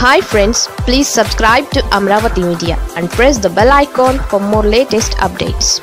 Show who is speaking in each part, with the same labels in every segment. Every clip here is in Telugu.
Speaker 1: hi friends please subscribe to Amaravati media and press the bell icon for more latest updates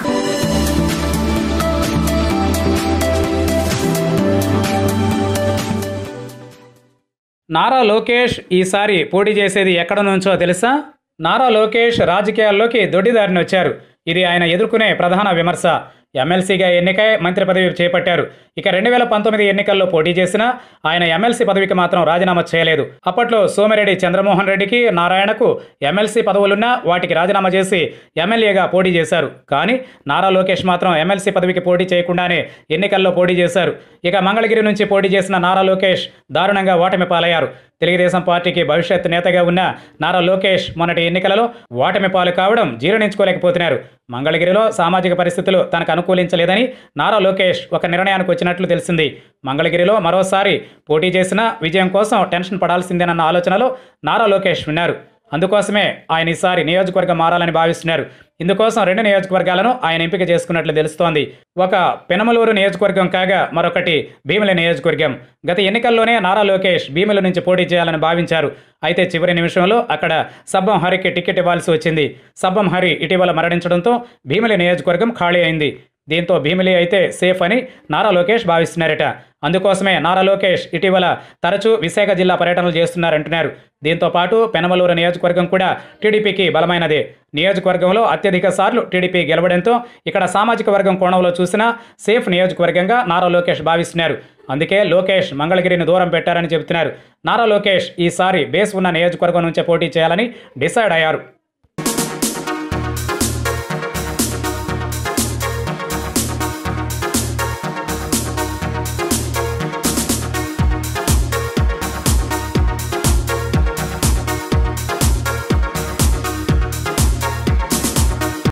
Speaker 2: Nara Lokesh ఈసారి పోటీ చేసేది ఎక్కడ నుంచో తెలుసా నారా లోకేష్ రాజకీయాల్లోకి దొడ్డిదారిని వచ్చారు ఇది ఆయన ఎదుర్కొనే ప్రధాన విమర్శ ఎమ్మెల్సీగా ఎన్నికై మంత్రి పదవి చేపట్టారు ఇక రెండు వేల పంతొమ్మిది ఎన్నికల్లో పోటీ చేసినా ఆయన ఎమ్మెల్సీ పదవికి మాత్రం రాజీనామా చేయలేదు అప్పట్లో సోమిరెడ్డి చంద్రమోహన్ రెడ్డికి నారాయణకు ఎమ్మెల్సీ పదవులున్నా వాటికి రాజీనామా చేసి ఎమ్మెల్యేగా పోటీ చేశారు కానీ నారా లోకేష్ మాత్రం ఎమ్మెల్సీ పదవికి పోటీ చేయకుండానే ఎన్నికల్లో పోటీ చేశారు ఇక మంగళగిరి నుంచి పోటీ చేసిన నారా లోకేష్ దారుణంగా ఓటమి పాలయ్యారు తెలుగుదేశం పార్టీకి భవిష్యత్ నేతగా ఉన్న నారా లోకేష్ మొన్నటి ఎన్నికలలో ఓటమి పాలు కావడం జీర్ణించుకోలేకపోతున్నారు మంగళగిరిలో సామాజిక పరిస్థితులు తనకు అనుకూలించలేదని నారా లోకేష్ ఒక నిర్ణయానికి వచ్చినట్లు తెలిసింది మంగళగిరిలో మరోసారి పోటీ చేసినా విజయం కోసం టెన్షన్ పడాల్సిందేనన్న ఆలోచనలో నారా లోకేష్ ఉన్నారు అందుకోసమే ఆయన ఈసారి నియోజకవర్గం మారాలని భావిస్తున్నారు ఇందుకోసం రెండు నియోజకవర్గాలను ఆయన ఎంపిక చేసుకున్నట్లు తెలుస్తోంది ఒక పెనమలూరు నియోజకవర్గం కాగా మరొకటి భీమిలి నియోజకవర్గం గత ఎన్నికల్లోనే నారా లోకేష్ భీమిలి నుంచి పోటీ చేయాలని భావించారు అయితే చివరి నిమిషంలో అక్కడ సబ్బం హరికి టికెట్ ఇవ్వాల్సి వచ్చింది సబ్బం హరి ఇటీవల మరణించడంతో భీమిలి నియోజకవర్గం ఖాళీ అయింది దీంతో భీమిలి అయితే సేఫ్ అని నారా లోకేష్ భావిస్తున్నారట అందుకోసమే నారా లోకేష్ ఇటీవల తరచూ విశాఖ జిల్లా పర్యటనలు చేస్తున్నారంటున్నారు దీంతో పాటు పెనమలూరు నియోజకవర్గం కూడా టీడీపీకి బలమైనదే నియోజకవర్గంలో అత్యధిక సార్లు టీడీపీ గెలవడంతో ఇక్కడ సామాజిక వర్గం కోణంలో చూసినా సేఫ్ నియోజకవర్గంగా నారా లోకేష్ భావిస్తున్నారు అందుకే లోకేష్ మంగళగిరిని దూరం పెట్టారని చెబుతున్నారు నారా లోకేష్ ఈసారి బేస్ ఉన్న నియోజకవర్గం నుంచే పోటీ చేయాలని డిసైడ్ అయ్యారు